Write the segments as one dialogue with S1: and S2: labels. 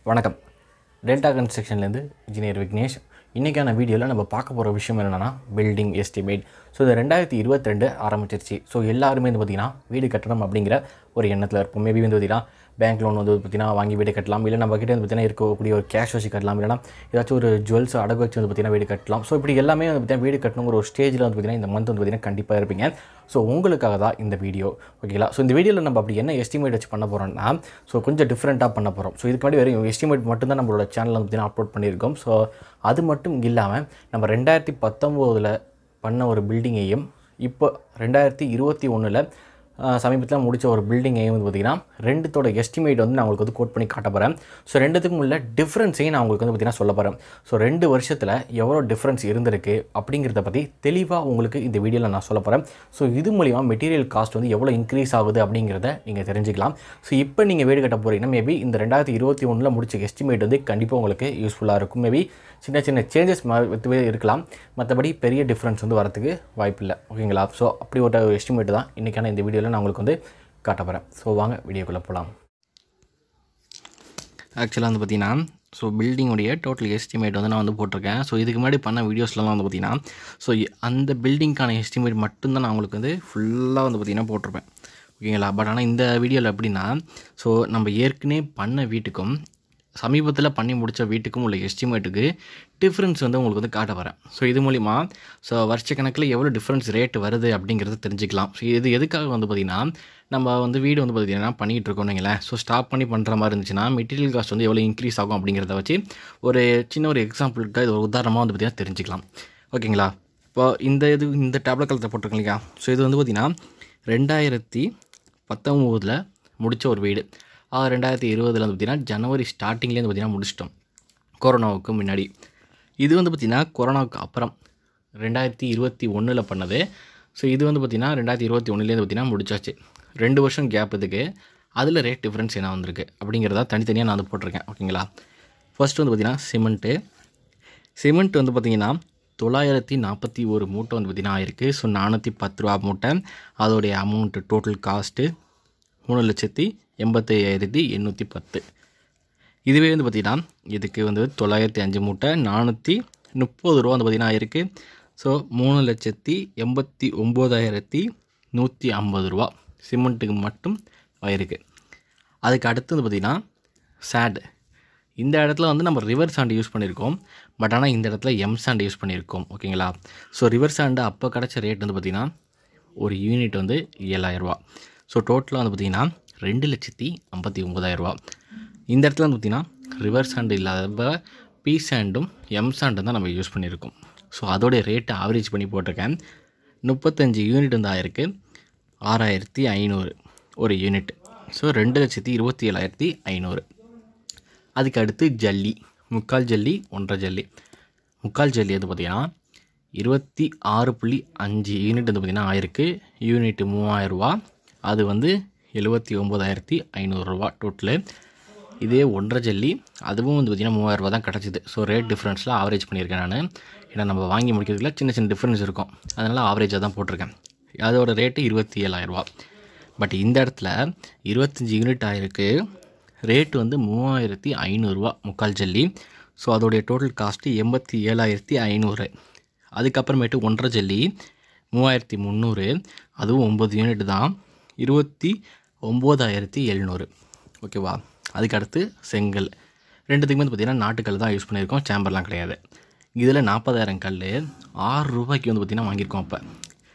S1: வணக்கம் delta கன்ஸ்ட்ரக்ஷன்லேருந்து engineer Vignesh இன்றைக்கான வீடியோவில் நம்ம பார்க்க போகிற விஷயம் என்னென்னா பில்டிங் எஸ்டிமேட் ஸோ இது ரெண்டாயிரத்தி இருபத்தி ரெண்டு ஆரம்பிச்சிருச்சு ஸோ எல்லாருமே வந்து பார்த்திங்கன்னா வீடு கட்டணும் அப்படிங்கிற ஒரு எண்ணத்தில் இருப்போம் மேபி வந்து பார்த்திங்கன்னா பேங்க் லோன் வந்து பார்த்திங்கன்னா வாங்கி வீடு கட்டலாம் இல்லை நம்ம கிட்டே வந்து பார்த்திங்கன்னா இருக்கக்கூடிய ஒரு கேஷ் வச்சு கட்டலாம் இல்லைனா ஏதாச்சும் ஒரு ஜுவல்ஸ் அடகு வச்சு வந்து பார்த்திங்கன்னா வீடு கட்டலாம் ஸோ இப்படி எல்லாமே வந்து பார்த்திங்கன்னா வீடு கட்டணுங்கிற ஒரு ஸ்டேஜில் வந்து பார்த்திங்கன்னா இந்த மந்த் வந்து பார்த்திங்கன்னா கண்டிப்பாக இருப்பீங்க ஸோ உங்களுக்காக தான் இந்த வீடியோ ஓகேங்களா ஸோ இந்த வீடியோவில் நம்ம அப்படி என்ன எஸ்டிமேட் வச்சு பண்ண போகிறோம்னா ஸோ கொஞ்சம் டிஃப்ரெண்ட்டாக பண்ண போகிறோம் ஸோ இதுக்கு முன்னாடி வெறும் எஸ்டிமேட் மட்டும்தான் நம்மளோட சேனலில் வந்து பார்த்திங்கன்னா அப்லோட் பண்ணியிருக்கோம் ஸோ அது மட்டும் இல்லாமல் நம்ம ரெண்டாயிரத்தி பத்தொம்போதில் பண்ண ஒரு பில்டிங்கையும் இப்போ ரெண்டாயிரத்தி இருபத்தி ஒன்றில் சமீபத்தில் முடித்த ஒரு பில்டிங்கையும் வந்து பார்த்திங்கன்னா ரெண்டுத்தோட எஸ்டிமேட் வந்து நான் உங்களுக்கு வந்து கோட் பண்ணி காட்ட போகிறேன் ஸோ ரெண்டுத்துக்கும் உள்ள டிஃப்ரென்ஸையும் நான் உங்களுக்கு வந்து பார்த்திங்கன்னா சொல்ல போகிறேன் ஸோ ரெண்டு வருஷத்தில் எவ்வளோ டிஃப்ரென்ஸ் இருந்திருக்கு அப்படிங்கிறத பற்றி தெளிவாக உங்களுக்கு இந்த வீடியோவில் நான் சொல்ல போகிறேன் ஸோ இது மூலிமா மெட்டீரியல் காஸ்ட் வந்து எவ்வளோ இன்க்ரீஸ் ஆகுது அப்படிங்கிறத நீங்கள் தெரிஞ்சுக்கலாம் ஸோ இப்போ நீங்கள் வீடு கட்ட போகிறீங்கன்னா மேபி இந்த ரெண்டாயிரத்தி இருபத்தி ஒன்றில் முடிச்ச எஸ்டிமேட் வந்து கண்டிப்பாக உங்களுக்கு யூஸ்ஃபுல்லாக இருக்கும் மேபி சின்ன சின்ன சேஞ்சஸ் இருக்கலாம் மற்றபடி பெரிய டிஃப்ரென்ஸ் வந்து வரதுக்கு வாய்ப்பில்லை ஓகேங்களா ஸோ அப்படி ஒரு எஸ்டிமேட் தான் இன்றைக்கான இந்த வீடியோவில் நான் உங்களுக்கு வந்து காட்ட போகிறேன் ஸோ வாங்க வீடியோக்குள்ளே போகலாம் ஆக்சுவலாக வந்து பார்த்திங்கன்னா ஸோ பில்டிங்குடைய டோட்டல் எஸ்டிமேட் வந்து நான் வந்து போட்டிருக்கேன் ஸோ இதுக்கு முன்னாடி பண்ண வீடியோஸ்லாம் வந்து பார்த்திங்கன்னா ஸோ அந்த பில்டிங்க்கான எஸ்டிமேட் மட்டும்தான் நான் உங்களுக்கு வந்து ஃபுல்லாக வந்து பார்த்திங்கன்னா போட்டிருப்பேன் ஓகேங்களா பட் ஆனால் இந்த வீடியோவில் எப்படின்னா ஸோ நம்ம ஏற்கனவே பண்ண வீட்டுக்கும் சமீபத்தில் பண்ணி முடித்த வீட்டுக்கும் உள்ள எஸ்டிமேட்டுக்கு டிஃப்ரென்ஸ் வந்து உங்களுக்கு வந்து காட்ட வரேன் ஸோ இது மூலிமா ஸோ வருஷக்கணக்கில் எவ்வளோ டிஃப்ரென்ஸ் ரேட் வருது அப்படிங்கிறத தெரிஞ்சுக்கலாம் ஸோ இது எதுக்காக வந்து பார்த்திங்கன்னா நம்ம வந்து வீடு வந்து பார்த்திங்கன்னா பண்ணிகிட்டு இருக்கோம் நீங்களேன் ஸோ ஸ்டாப் பண்ணி பண்ணுற மாதிரி இருந்துச்சுன்னா மெட்டீரியல் காஸ்ட் வந்து எவ்வளோ இன்க்ரீஸ் ஆகும் அப்படிங்கிறத வச்சு ஒரு சின்ன ஒரு எக்ஸாம்பிளுக்கு இது ஒரு உதாரணமாக வந்து பார்த்திங்கன்னா தெரிஞ்சுக்கலாம் ஓகேங்களா இப்போ இந்த இது இந்த டேப்லெட் கலத்தை போட்டிருக்கோம் இல்லையா ஸோ இது வந்து பார்த்திங்கன்னா ரெண்டாயிரத்தி பத்தொம்போதில் முடித்த ஒரு வீடு அது ரெண்டாயிரத்தி இருபதில் வந்து பார்த்திங்கன்னா ஜனவரி ஸ்டார்டிங்லேருந்து பார்த்திங்கன்னா முடிச்சிட்டோம் கொரோனாவுக்கு முன்னாடி இது வந்து பார்த்திங்கன்னா கொரோனாவுக்கு அப்புறம் ரெண்டாயிரத்தி இருபத்தி ஒன்றில் பண்ணது ஸோ இது வந்து பார்த்திங்கன்னா ரெண்டாயிரத்தி இருபத்தி ஒன்றுலேருந்து பார்த்திங்கன்னா முடிச்சாச்சு ரெண்டு வருஷம் கேப் இதுக்கு அதில் ரேட் டிஃப்ரென்ஸ் என்ன வந்திருக்கு அப்படிங்கிறத தனித்தனியாக நான் வந்து போட்டிருக்கேன் ஓகேங்களா ஃபர்ஸ்ட் வந்து பார்த்திங்கன்னா சிமெண்ட்டு சிமெண்ட் வந்து பார்த்திங்கன்னா தொள்ளாயிரத்தி நாற்பத்தி ஒரு மூட்டை வந்து பார்த்திங்கன்னா ஆயிருக்கு ஸோ நானூற்றி பத்து ரூபா மூட்டை அதோடைய அமௌண்ட்டு டோட்டல் காஸ்ட்டு மூணு லட்சத்தி எண்பத்தி ஐயாயிரத்தி எண்ணூற்றி பத்து இதுவே வந்து பார்த்திங்கன்னா இதுக்கு வந்து தொள்ளாயிரத்தி அஞ்சு மூட்டை நானூற்றி முப்பது ரூபா வந்து பார்த்திங்கன்னா ஆயிருக்கு ஸோ மூணு லட்சத்தி எண்பத்தி ஒம்போதாயிரத்தி நூற்றி ஐம்பது ரூபா சிமெண்ட்டுக்கு மட்டும் ஆயிருக்கு அதுக்கு அடுத்து வந்து பார்த்திங்கன்னா சேட் இந்த இடத்துல வந்து நம்ம ரிவர் சாண்டு யூஸ் பண்ணியிருக்கோம் பட் ஆனால் இந்த இடத்துல எம் சாண்டு யூஸ் பண்ணியிருக்கோம் ஓகேங்களா ஸோ ரிவர் சாண்டு அப்போ கிடச்ச ரேட் வந்து பார்த்திங்கன்னா ஒரு யூனிட் வந்து ஏழாயிரரூவா ஸோ டோட்டலாக வந்து பார்த்திங்கன்னா ரெண்டு லட்சத்தி ஐம்பத்தி ஒம்பதாயிரரூவா இந்த இடத்துல வந்து பார்த்திங்கன்னா ரிவர் சாண்டு இல்லாத பி சாண்டும் எம் சாண்டும் தான் நம்ம யூஸ் பண்ணியிருக்கோம் ஸோ அதோடைய ரேட்டை ஆவரேஜ் பண்ணி போட்டிருக்கேன் முப்பத்தஞ்சு யூனிட் வந்து ஆயிருக்கு ஆறாயிரத்தி ஐநூறு ஒரு யூனிட் ஸோ ரெண்டு லட்சத்தி இருபத்தி ஏழாயிரத்தி ஐநூறு அதுக்கு அடுத்து ஜல்லி முக்கால் ஜல்லி ஒன்றரை ஜல்லி முக்கால் ஜல்லி வந்து பார்த்திங்கன்னா இருபத்தி ஆறு புள்ளி அஞ்சு யூனிட் வந்து பார்த்திங்கன்னா ஆயிருக்கு யூனிட்டு மூவாயிரரூவா அது வந்து எழுபத்தி ஒம்பதாயிரத்தி ஐநூறுரூவா டோட்டலு இதே ஒன்றரை ஜல்லி அதுவும் வந்து பார்த்திங்கன்னா மூவாயிரரூவா தான் கிடச்சிது ஸோ ரேட் டிஃப்ரென்ஸில் ஆவரேஜ் பண்ணியிருக்கேன் நான் ஏன்னா நம்ம வாங்கி முடிக்கிறதுல சின்ன சின்ன டிஃப்ரென்ஸ் இருக்கும் அதனால் ஆவரேஜாக தான் போட்டிருக்கேன் அதோட ரேட்டு இருபத்தி ஏழாயிரரூவா பட் இந்த இடத்துல இருபத்தஞ்சி யூனிட் ஆயிருக்கு ரேட்டு வந்து மூவாயிரத்தி ஐநூறுரூவா முக்கால் ஜல்லி ஸோ அதோடைய டோட்டல் காஸ்ட்டு எண்பத்தி ஏழாயிரத்தி ஐநூறு அதுக்கப்புறமேட்டு ஒன்றரை ஜல்லி மூவாயிரத்தி முந்நூறு அதுவும் ஒம்பது யூனிட் தான் இருபத்தி ஒம்போதாயிரத்தி எழுநூறு ஓகேவா அதுக்கடுத்து செங்கல் ரெண்டுத்துக்குமே வந்து பார்த்திங்கன்னா நாட்டுக்கல் தான் யூஸ் பண்ணியிருக்கோம் சேம்பர்லாம் கிடையாது இதில் நாற்பதாயிரம் கல் ஆறு ரூபாய்க்கு வந்து பார்த்திங்கன்னா வாங்கியிருக்கோம் அப்போ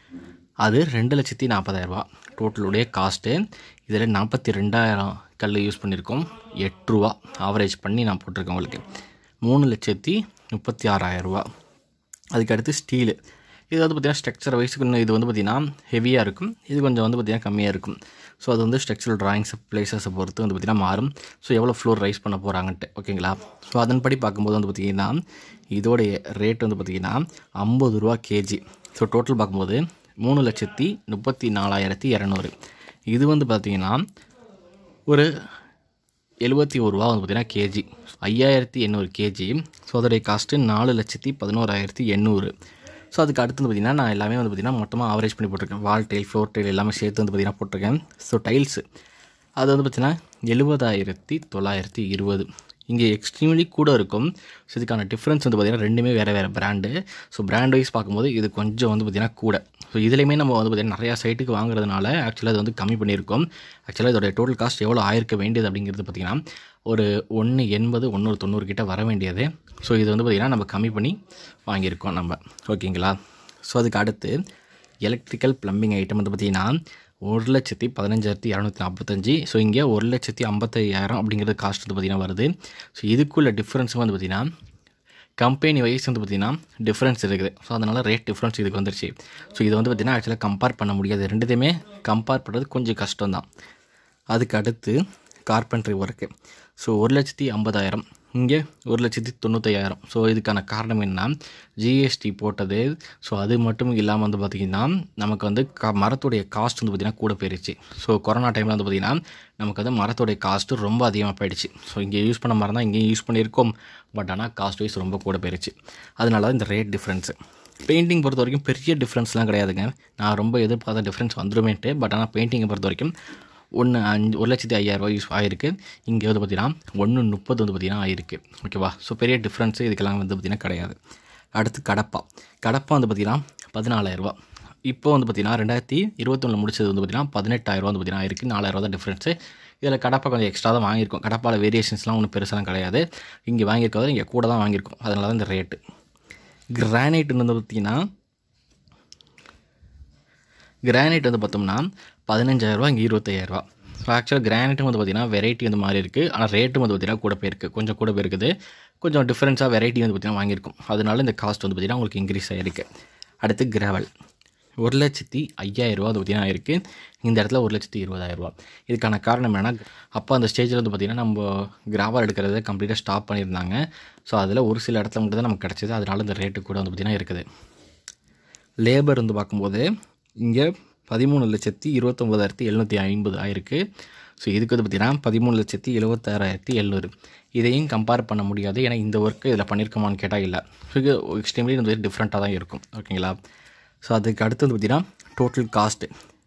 S1: அது ரெண்டு லட்சத்தி நாற்பதாயிரரூபா டோட்டலுடைய காஸ்ட்டு இதில் நாற்பத்தி ரெண்டாயிரம் கல் யூஸ் பண்ணியிருக்கோம் எட்டு ரூபா ஆவரேஜ் பண்ணி நான் போட்டிருக்கேன் உங்களுக்கு மூணு லட்சத்தி முப்பத்தி ஆறாயிரரூபா அதுக்கடுத்து ஸ்டீலு இது வந்து பார்த்திங்கன்னா ஸ்ட்ரக்சர் வைஸுக்கு இன்னும் இது வந்து பார்த்திங்கன்னா ஹெவியாக இருக்கும் இது கொஞ்சம் வந்து பார்த்திங்கன்னா கம்மியாக இருக்கும் ஸோ அது வந்து ஸ்ட்ரக்சரல் ட்ராயிங்ஸ் பிளேசஸை பொறுத்து வந்து பார்த்திங்கன்னா மாறும் ஸோ எவ்வளோ ஃப்ளோர் ரைஸ் பண்ண போகிறாங்கன்ட்டு ஓகேங்களா ஸோ அதன்படி பார்க்கும்போது வந்து பார்த்திங்கன்னா இதோடைய ரேட் வந்து பார்த்திங்கன்னா ஐம்பது ரூபா கேஜி ஸோ டோட்டல் பார்க்கும்போது மூணு லட்சத்தி முப்பத்தி நாலாயிரத்தி இரநூறு இது வந்து பார்த்திங்கன்னா ஒரு எழுபத்தி ஒரு ரூபா வந்து பார்த்திங்கன்னா கேஜி ஐயாயிரத்தி எண்ணூறு கேஜி ஸோ அதோடைய காஸ்ட்டு நாலு லட்சத்தி பதினோராயிரத்தி எண்ணூறு ஸோ அதுக்கு அடுத்து வந்து பார்த்திங்கன்னா நான் எல்லாமே வந்து பார்த்திங்கன்னா மொத்தமாக ஆவரேஜ் பண்ணி போட்டிருக்கேன் வால் டைல் ஃப்ளோர் டைல் எல்லாமே சேர்த்து வந்து பார்த்திங்கன்னா போட்டிருக்கேன் ஸோ டைல்ஸு அது வந்து பார்த்திங்கன்னா எழுபதாயிரத்தி தொள்ளாயிரத்தி இருபது இங்கே எக்ஸ்ட்ரீம்லி கூட இருக்கும் ஸோ இதுக்கான டிஃப்ரென்ஸ் வந்து பார்த்திங்கன்னா ரெண்டுமே வேறு வேறு பிராண்டு ஸோ பிராண்ட் வைஸ் பார்க்கும்போது இது கொஞ்சம் வந்து பார்த்திங்கன்னா கூட ஸோ இதுலேயுமே நம்ம வந்து பார்த்திங்கன்னா நிறையா சைட்டுக்கு வாங்குறதுனால ஆக்சுவலாக அது வந்து கம்மி பண்ணியிருக்கோம் ஆக்சுவலாக இதோட டோட்டல் காஸ்ட் எவ்வளோ ஆயிருக்க வேண்டியது அப்படிங்கிறது பார்த்திங்கன்னா ஒரு ஒன்று எண்பது ஒன்று தொண்ணூறு கிட்ட வர வேண்டியது ஸோ இது வந்து பார்த்திங்கன்னா நம்ம கம்மி பண்ணி வாங்கியிருக்கோம் நம்ம ஓகேங்களா ஸோ அதுக்கு அடுத்து எலக்ட்ரிக்கல் ப்ளம்பிங் ஐட்டம் வந்து பார்த்திங்கன்னா ஒரு லட்சத்தி பதினஞ்சாயிரத்தி இரநூத்தி நாற்பத்தஞ்சு ஸோ இங்கே ஒரு லட்சத்தி ஐம்பத்தையாயிரம் அப்படிங்கிறது காஸ்ட் வந்து பார்த்திங்கன்னா வருது ஸோ இதுக்குள்ள டிஃப்ரென்ஸும் வந்து பார்த்திங்கன்னா கம்பெனி வைஸ் வந்து பார்த்திங்கன்னா டிஃப்ரென்ஸ் இருக்குது ஸோ அதனால் ரேட் டிஃப்ரென்ஸ் இதுக்கு வந்துருச்சு ஸோ இது வந்து பார்த்திங்கன்னா ஆக்சுவலாக கம்பேர் பண்ண முடியாது ரெண்டுத்தையுமே கம்பேர் பண்ணுறது கொஞ்சம் கஷ்டம் தான் அதுக்கு அடுத்து கார்பென்ட்ரி ஒர்க்கு ஸோ ஒரு லட்சத்தி ஐம்பதாயிரம் இங்கே ஒரு லட்சத்தி தொண்ணூத்தையாயிரம் ஸோ இதுக்கான காரணம் என்ன ஜிஎஸ்டி போட்டது ஸோ அது மட்டும் இல்லாமல் வந்து பார்த்திங்கன்னா நமக்கு வந்து க மரத்துடைய காஸ்ட் வந்து பார்த்திங்கன்னா கூட போயிடுச்சு ஸோ கொரோனா டைமில் வந்து பார்த்திங்கன்னா நமக்கு வந்து மரத்துடைய காஸ்ட்டு ரொம்ப அதிகமாக போயிடுச்சு ஸோ இங்கே யூஸ் பண்ண மரம் தான் இங்கேயும் யூஸ் பண்ணியிருக்கோம் பட் ஆனால் காஸ்ட் வைஸ் ரொம்ப கூட போயிடுச்சு அதனால தான் இந்த ரேட் டிஃப்ரென்ஸு பெயிண்டிங் பொறுத்த வரைக்கும் பெரிய டிஃப்ரென்ஸ்லாம் கிடையாதுங்க நான் ரொம்ப எதிர்பார்த்த டிஃப்ரென்ஸ் வந்துருமேன்ட்டு பட் ஆனால் பெயிண்டிங்கை பொறுத்த வரைக்கும் ஒன்று அஞ்சு ஒரு லட்சத்தி ஐயாயிரரூவா யூஸ் ஆகிருக்கு இங்கே வந்து பார்த்திங்கன்னா ஒன்று முப்பது வந்து பார்த்திங்கன்னா ஆயிருக்கு ஓகேவா ஸோ பெரிய டிஃப்ரென்ஸு இதுக்கெல்லாம் வந்து பார்த்திங்கன்னா கிடையாது அடுத்து கடப்பா கடப்பா வந்து பார்த்திங்கன்னா பதினாலாயிரரூவா இப்போ வந்து பார்த்திங்கன்னா ரெண்டாயிரத்தி இருபத்தொன்னில் முடிச்சது வந்து பார்த்திங்கன்னா பதினெட்டாயிரரூவா வந்து பார்த்திங்கன்னா இருக்குது நாலாயிரரூவா தான் டிஃப்ரென்ஸு இதில் கடப்பா கொஞ்சம் எக்ஸ்ட்ரா தான் வாங்கியிருக்கோம் கடப்பாவில் வேரியேஷன்ஸ்லாம் ஒன்றும் பெருசாலாம் கிடையாது இங்கே வாங்கியிருக்கிறது இங்கே கூட தான் வாங்கியிருக்கோம் அதனால தான் இந்த ரேட்டு கிரானைட் வந்து பார்த்திங்கன்னா கிரானைட் வந்து பார்த்தோம்னா பதினஞ்சாயிரரூவா இங்கே இருபத்தையாயிரரூவா ஸோ ஆக்சுவலாக கிரானைட்டும் வந்து பார்த்திங்கன்னா வெரைட்டி வந்து மாறி இருக்குது ஆனால் ரேட்டும் வந்து பார்த்திங்கன்னா கூட போயிருக்கு கொஞ்சம் கூட போயிருக்குது கொஞ்சம் டிஃப்ரென்ஸாக வெரைட்டி வந்து பார்த்திங்கன்னா வாங்கியிருக்கும் அதனால இந்த காஸ்ட் வந்து பார்த்திங்கன்னா உங்களுக்கு இன்க்ரீஸ் ஆகிருக்கு அடுத்து கிராவல் ஒரு லட்சத்தி ஐயாயிரரூவா வந்து பார்த்திங்கன்னா ஆயிருக்கு இந்த இடத்துல ஒரு லட்சத்தி இருபதாயிரரூவா இதுக்கான காரணம் என்னென்னா அப்போ அந்த ஸ்டேஜில் வந்து பார்த்திங்கன்னா நம்ம கிராவல் எடுக்கிறத கம்ப்ளீட்டாக ஸ்டாப் பண்ணியிருந்தாங்க ஸோ அதில் ஒரு சில இடத்துல மட்டும் தான் நமக்கு கிடச்சிது அதனால இந்த ரேட்டு கூட வந்து பார்த்திங்கன்னா இருக்குது லேபர் வந்து பார்க்கும்போது இங்கே பதிமூணு லட்சத்தி இருபத்தொம்போதாயிரத்தி எழுநூற்றி ஐம்பது ஆயிருக்கு ஸோ இதுக்கு வந்து பார்த்திங்கன்னா பதிமூணு லட்சத்தி எழுபத்தாறாயிரத்தி எழுநூறு இதையும் கம்பேர் பண்ண முடியாது ஏன்னா இந்த ஒர்க்கு இதில் பண்ணியிருக்கோமான்னு கேட்டால் இல்லை ஸோ இது எக்ஸ்ட்ரீம்லி வந்து டிஃப்ரெண்ட்டாக தான் இருக்கும் ஓகேங்களா ஸோ அதுக்கு அடுத்து வந்து பார்த்திங்கன்னா டோட்டல் காஸ்ட்டு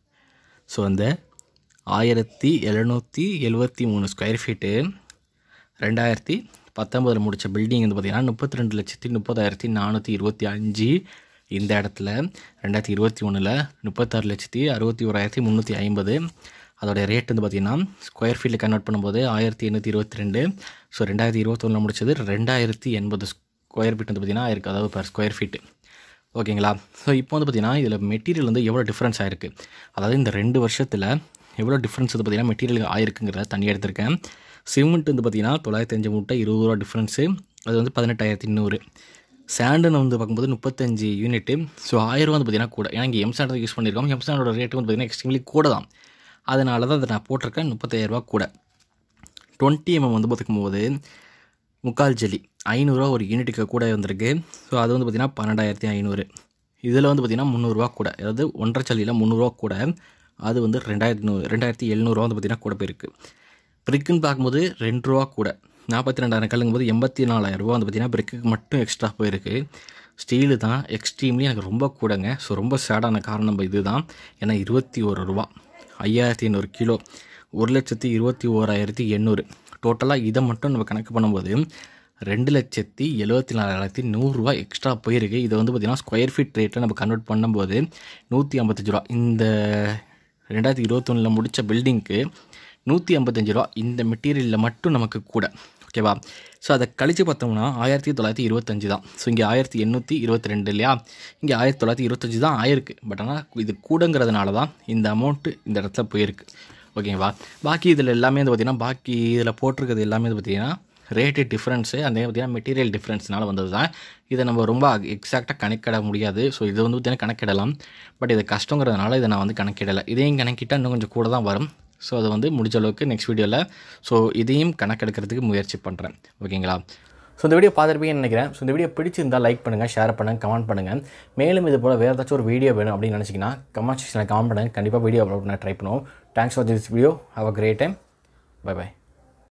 S1: ஸோ அந்த ஆயிரத்தி எழுநூற்றி எழுபத்தி மூணு ஸ்கொயர் ஃபீட்டு ரெண்டாயிரத்தி பத்தொம்பதில் முடித்த பில்டிங் வந்து பார்த்திங்கன்னா முப்பத்தி ரெண்டு லட்சத்தி முப்பதாயிரத்தி நானூற்றி இருபத்தி அஞ்சு இந்த இடத்துல ரெண்டாயிரத்தி இருபத்தி ஒன்றில் முப்பத்தாறு லட்சத்தி அறுபத்தி ஓராயிரத்தி முந்நூற்றி ஐம்பது அதோடைய ரேட் வந்து பார்த்திங்கன்னா ஸ்கொயர் ஃபீட்டில் கன்வெர்ட் பண்ணும்போது ஆயிரத்தி எண்ணூற்றி இருபத்தி ரெண்டு ஸோ ரெண்டாயிரத்தி இருபத்தொன்னில் முடிச்சது ரெண்டாயிரத்தி எண்பது ஸ்கொயர் ஃபீட் வந்து பார்த்திங்கன்னா ஆயிருக்கு அதாவது பர் ஸ்கொயர் ஃபீட்டு ஓகேங்களா ஸோ இப்போ வந்து பார்த்திங்கன்னா இதில் மெட்டீரியல் வந்து எவ்வளோ டிஃப்ரென்ஸ் ஆயிருக்கு அதாவது இந்த ரெண்டு வருஷத்தில் எவ்வளோ டிஃப்ரென்ஸ் வந்து பார்த்திங்கன்னா மெட்டீரியல் ஆயிருக்குங்கிறத தனியாக எடுத்திருக்கேன் சிமெண்ட் வந்து பார்த்திங்கன்னா தொள்ளாயிரத்தி அஞ்சு மூட்டை இருபது ரூபா டிஃப்ரென்ஸு அது வந்து பதினெட்டாயிரத்தி நூறு சாண்டுன்னு வந்து பார்க்கும்போது முப்பத்தஞ்சு யூனிட்டு ஸோ ஆயிரம் வந்து பார்த்திங்கன்னா கூட ஏன்னா இங்கே எம் சாண்ட் யூஸ் பண்ணியிருக்கோம் எம் சாண்டோட ரேட்டு வந்து பார்த்திங்கன்னா எக்ஸ்ட்ரீம்லி கூட தான் அதனால தான் அதை நான் போட்டிருக்கேன் முப்பத்தாயிரரூபா கூட டுவெண்ட்டி எம்எம் வந்து பார்த்துக்கும்போது முக்கால் ஜெல்லி ஐநூறுரூவா ஒரு யூனிட்டுக்கு கூட வந்திருக்கு ஸோ அது வந்து பார்த்திங்கன்னா பன்னெண்டாயிரத்தி ஐநூறு இதில் வந்து பார்த்திங்கன்னா முந்நூறுரூவா கூட அதாவது ஒன்றரை ஜல்லியில் முந்நூறுரூவா கூட அது வந்து ரெண்டாயிரத்தி நூறு ரெண்டாயிரத்தி எழுநூறுவா வந்து பார்த்திங்கன்னா கூட போயிருக்கு பிரிக்குன்னு பார்க்கும்போது ரெண்டு ரூபா கூட நாற்பத்தி ரெண்டாயிரம் கல்லுங்கும் போது எண்பத்தி நாலாயிரரூபா வந்து பார்த்திங்கன்னா பிரிக்குக்கு மட்டும் எக்ஸ்ட்ரா போயிருக்கு ஸ்டீலு தான் எக்ஸ்ட்ரீம்லி எனக்கு ரொம்ப கூடங்க ஸோ ரொம்ப சேடான காரணம் இது தான் ஏன்னா இருபத்தி ஒரு ரூபா ஐயாயிரத்தி ஐநூறு கிலோ ஒரு லட்சத்தி இருபத்தி ஓராயிரத்தி எண்ணூறு டோட்டலாக இதை மட்டும் நம்ம கணக்கு பண்ணும்போது ரெண்டு லட்சத்தி எழுபத்தி நாலாயிரத்தி நூறுரூவா எக்ஸ்ட்ரா போயிருக்கு இதை வந்து பார்த்திங்கன்னா ஸ்கொயர் ஃபீட் ரேட்டில் நம்ம கன்வெர்ட் பண்ணும்போது நூற்றி ஐம்பத்தஞ்சு ரூபா இந்த ரெண்டாயிரத்தி இருபத்தொன்னில் முடித்த பில்டிங்க்கு நூற்றி ஐம்பத்தஞ்சு ரூபா இந்த மெட்டீரியலில் மட்டும் நமக்கு கூட ஓகேவா ஸோ அதை கழித்து பார்த்தோம்னா ஆயிரத்தி தொள்ளாயிரத்தி இருபத்தஞ்சு தான் ஸோ இங்கே ஆயிரத்தி எண்ணூற்றி இருபத்தி ரெண்டு இல்லையா இங்கே ஆயிரத்தி தொள்ளாயிரத்தி இருபத்தஞ்சு தான் ஆயிருக்கு பட் ஆனால் இது கூடங்கிறதுனால தான் இந்த அமௌண்ட்டு இந்த இடத்துல போயிருக்கு ஓகேவா பாக்கி இதில் எல்லாமே வந்து பார்த்திங்கன்னா பாக்கி இதில் போட்டிருக்கிறது எல்லாமே வந்து பார்த்திங்கன்னா ரேட்டு டிஃப்ரென்ஸு அந்த பார்த்திங்கன்னா மெட்டீரியல் டிஃப்ரென்ஸ்னால வந்தது தான் இதை நம்ம ரொம்ப எக்ஸாக்டாக கணக்கிட முடியாது ஸோ இது வந்து பார்த்திங்கன்னா கணக்கிடலாம் பட் இது கஷ்டங்கிறதுனால இதை நான் வந்து கணக்கிடலை இதையும் கணக்கிட்டால் இன்னும் கொஞ்சம் கூட தான் வரும் ஸோ அதை வந்து முடிஞ்ச அளவுக்கு நெக்ஸ்ட் வீடியோவில் ஸோ இதையும் கணக்கெடுக்கிறதுக்கு முயற்சி பண்ணுறேன் ஓகேங்களா ஸோ இந்த வீடியோ பார்த்துருப்பீங்கன்னு நினைக்கிறேன் ஸோ இந்த வீடியோ பிடிச்சிருந்தால் லைக் பண்ணுங்கள் ஷேர் பண்ணுங்கள் கமெண்ட் பண்ணுங்கள் மேலும் இது போல் வேறு ஏதாச்சும் ஒரு வீடியோ வேணும் அப்படின்னு நினச்சிங்கன்னா கமெண்ட் செக்ஷனில் கமெண்ட் பண்ணுங்கள் கண்டிப்பாக வீடியோ அப்லோட் பண்ண ட்ரை பண்ணுவோம் thanks for this video have a great time bye by